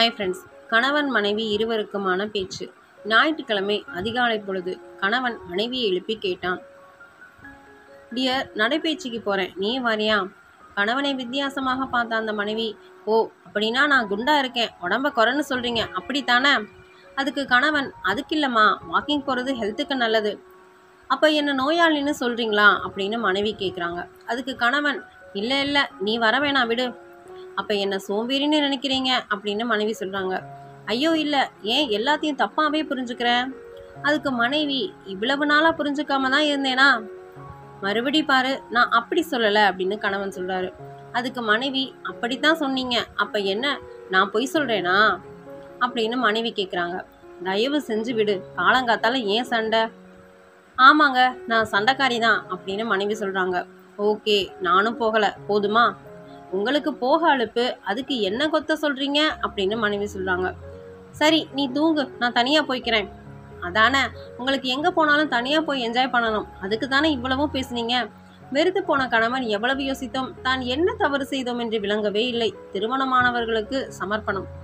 hi friends கணவன் மனைவி இருவருக்குமான பேச்சு ஞாயிற்றுக்கிழமை அதிகாலை பொழுது கணவன் மனைவியை எழுப்பி கேட்டான் டியர் நடைபயிற்சிக்கு போகிறேன் நீ வரியா கணவனை வித்தியாசமாக பார்த்த அந்த மனைவி ஓ அப்படின்னா நான் குண்டா இருக்கேன் உடம்ப குறைன்னு சொல்கிறீங்க அப்படித்தானே அதுக்கு கணவன் அதுக்கு இல்லைம்மா வாக்கிங் போகிறது ஹெல்த்துக்கு நல்லது அப்போ என்ன நோயாளின்னு சொல்கிறீங்களா அப்படின்னு மனைவி கேட்குறாங்க அதுக்கு கணவன் இல்லை இல்லை நீ வர வேணாம் விடு அப்போ என்ன சோம்பேறின்னு நினைக்கிறீங்க அப்படின்னு மனைவி சொல்கிறாங்க ஐயோ இல்லை ஏன் எல்லாத்தையும் தப்பாகவே புரிஞ்சுக்கிறேன் அதுக்கு மனைவி இவ்வளவு நாளாக புரிஞ்சுக்காம தான் இருந்தேனா மறுபடி பாரு நான் அப்படி சொல்லலை அப்படின்னு கணவன் சொல்கிறாரு அதுக்கு மனைவி அப்படித்தான் சொன்னீங்க அப்போ என்ன நான் பொய் சொல்கிறேனா அப்படின்னு மனைவி கேட்குறாங்க தயவு செஞ்சு விடு காலங்காத்தால ஏன் சண்டை ஆமாங்க நான் சண்டைக்காரி தான் அப்படின்னு மனைவி சொல்கிறாங்க ஓகே நானும் போகலை போதுமா உங்களுக்கு போக அலுப்பு அதுக்கு என்ன கொத்த சொல்கிறீங்க அப்படின்னு மனைவி சொல்கிறாங்க சரி நீ தூங்கு நான் தனியாக போய்க்கிறேன் அதானே உங்களுக்கு எங்கே போனாலும் தனியாக போய் என்ஜாய் பண்ணணும் அதுக்கு தானே இவ்வளவும் பேசுனீங்க வெறுத்து போன கணவன் எவ்வளவு யோசித்தோம் தான் என்ன தவறு செய்தோம் என்று விளங்கவே இல்லை திருமணமானவர்களுக்கு சமர்ப்பணம்